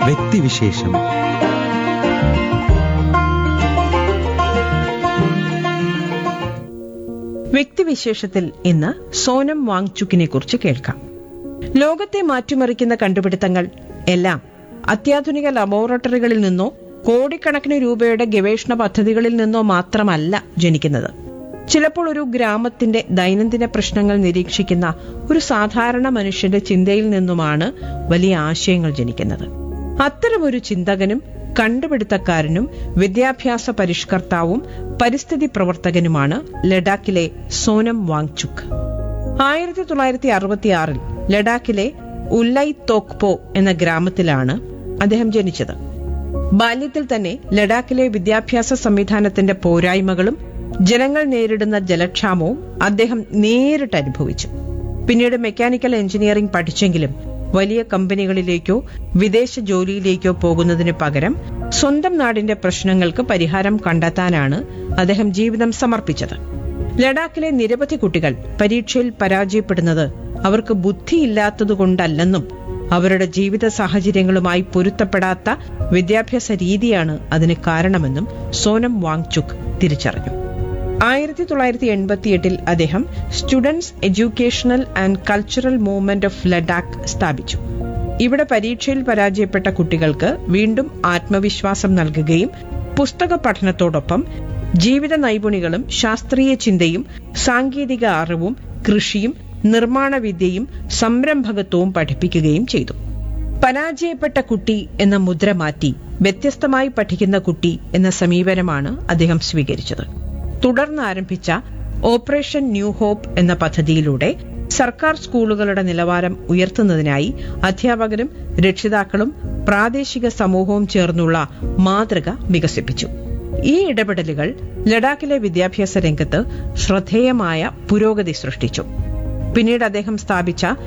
വ്യക്തിവിശേഷം വ്യക്തിവിശേഷത്തിൽ ഇന്ന് സോനം വാങ്ചുക്കിനെ കുറിച്ച് കേൾക്കാം ലോകത്തെ മാറ്റിമറിക്കുന്ന കണ്ടുപിടുത്തങ്ങൾ എല്ലാം അത്യാധുനിക ലബോറട്ടറികളിൽ നിന്നോ കോടിക്കണക്കിന് രൂപയുടെ ഗവേഷണ പദ്ധതികളിൽ നിന്നോ മാത്രമല്ല ജനിക്കുന്നത് ചിലപ്പോൾ ഒരു ഗ്രാമത്തിന്റെ ദൈനംദിന പ്രശ്നങ്ങൾ നിരീക്ഷിക്കുന്ന ഒരു സാധാരണ മനുഷ്യന്റെ ചിന്തയിൽ നിന്നുമാണ് വലിയ ആശയങ്ങൾ ജനിക്കുന്നത് അത്തരമൊരു ചിന്തകനും കണ്ടുപിടുത്തക്കാരനും വിദ്യാഭ്യാസ പരിഷ്കർത്താവും പരിസ്ഥിതി പ്രവർത്തകനുമാണ് ലഡാക്കിലെ സോനം വാങ്ചുക് ആയിരത്തി തൊള്ളായിരത്തി അറുപത്തിയാറിൽ ലഡാക്കിലെ ഉല്ലൈ തോക്പോ എന്ന ഗ്രാമത്തിലാണ് അദ്ദേഹം ജനിച്ചത് ബാല്യത്തിൽ തന്നെ ലഡാക്കിലെ വിദ്യാഭ്യാസ സംവിധാനത്തിന്റെ പോരായ്മകളും ജനങ്ങൾ നേരിടുന്ന ജലക്ഷാമവും അദ്ദേഹം നേരിട്ട് അനുഭവിച്ചു പിന്നീട് മെക്കാനിക്കൽ എഞ്ചിനീയറിംഗ് പഠിച്ചെങ്കിലും വലിയ കമ്പനികളിലേക്കോ വിദേശ ജോലിയിലേക്കോ പോകുന്നതിന് പകരം സ്വന്തം നാടിന്റെ പ്രശ്നങ്ങൾക്ക് പരിഹാരം കണ്ടെത്താനാണ് അദ്ദേഹം ജീവിതം സമർപ്പിച്ചത് ലഡാക്കിലെ നിരവധി കുട്ടികൾ പരീക്ഷയിൽ പരാജയപ്പെടുന്നത് അവർക്ക് ബുദ്ധിയില്ലാത്തതുകൊണ്ടല്ലെന്നും അവരുടെ ജീവിത സാഹചര്യങ്ങളുമായി പൊരുത്തപ്പെടാത്ത വിദ്യാഭ്യാസ രീതിയാണ് അതിന് കാരണമെന്നും സോനം വാങ്ചുക് തിരിച്ചറിഞ്ഞു ആയിരത്തി തൊള്ളായിരത്തി എൺപത്തിയെട്ടിൽ അദ്ദേഹം students educational and cultural movement of Ladakh സ്ഥാപിച്ചു ഇവിടെ പരീക്ഷയിൽ പരാജയപ്പെട്ട കുട്ടികൾക്ക് വീണ്ടും ആത്മവിശ്വാസം നൽകുകയും പുസ്തക പഠനത്തോടൊപ്പം ജീവിത നൈപുണികളും ശാസ്ത്രീയ ചിന്തയും സാങ്കേതിക അറിവും കൃഷിയും നിർമ്മാണ വിദ്യയും സംരംഭകത്വവും പഠിപ്പിക്കുകയും ചെയ്തു പരാജയപ്പെട്ട കുട്ടി എന്ന മുദ്ര മാറ്റി വ്യത്യസ്തമായി പഠിക്കുന്ന കുട്ടി എന്ന സമീപനമാണ് അദ്ദേഹം സ്വീകരിച്ചത് തുടർന്ന് ആരംഭിച്ച ഓപ്പറേഷൻ ന്യൂ ഹോപ്പ് എന്ന പദ്ധതിയിലൂടെ സർക്കാർ സ്കൂളുകളുടെ നിലവാരം ഉയർത്തുന്നതിനായി അധ്യാപകരും രക്ഷിതാക്കളും പ്രാദേശിക സമൂഹവും ചേർന്നുള്ള മാതൃക വികസിപ്പിച്ചു ഈ ഇടപെടലുകൾ ലഡാക്കിലെ വിദ്യാഭ്യാസ രംഗത്ത് ശ്രദ്ധേയമായ പുരോഗതി സൃഷ്ടിച്ചു പിന്നീട് അദ്ദേഹം സ്ഥാപിച്ച